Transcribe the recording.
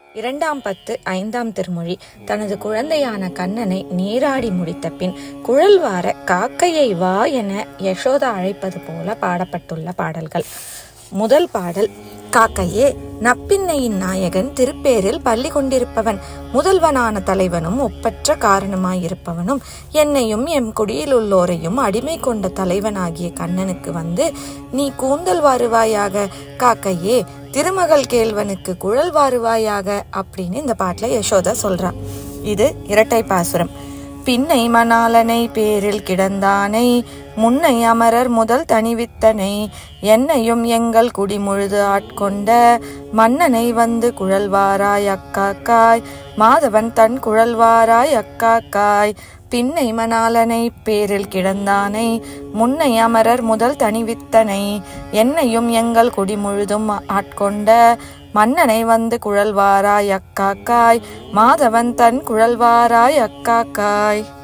இரண்டாம் பத்து ஐந்தாம் திருமொழி தனது குழந்தையான கண்ணனை நீராடி முடித்த பின் குழல்வார காக்கையை வா என யசோதா அழைப்பது போல பாடப்பட்டுள்ள பாடல்கள் முதல் பாடல் காக்கையே நப்பின்னையின் நாயகன் திருப்பேரில் பள்ளி கொண்டிருப்பவன் முதல்வனான தலைவனும் ஒப்பற்ற காரணமாயிருப்பவனும் என்னையும் எம் குடியில் உள்ளோரையும் அடிமை கொண்ட தலைவனாகிய கண்ணனுக்கு வந்து நீ கூந்தல் வாருவாயாக காக்கையே திருமகள் கேள்வனுக்கு குழல் வாருவாயாக அப்படின்னு இந்த பாட்டுல யசோதா சொல்றா இது இரட்டை பாசுரம் பின்னை மணாலனை பேரில் கிடந்தானை முன்னை அமரர் முதல் தனிவித்தனை என்னையும் எங்கள் குடிமுழுது ஆட்கொண்ட மன்னனை வந்து குழல்வாராய் அக்காக்காய் மாதவன் தன் குழல்வாராய் அக்காக்காய் பின்னை மணாலனை பேரில் கிடந்தானை முன்னை அமரர் முதல் தனிவித்தனை என்னையும் எங்கள் குடிமுழுதும் ஆட்கொண்ட மன்னனை வந்து குழல்வாராய் அக்காக்காய் மாதவன் தன் குழல்வாராய் அக்காக்காய்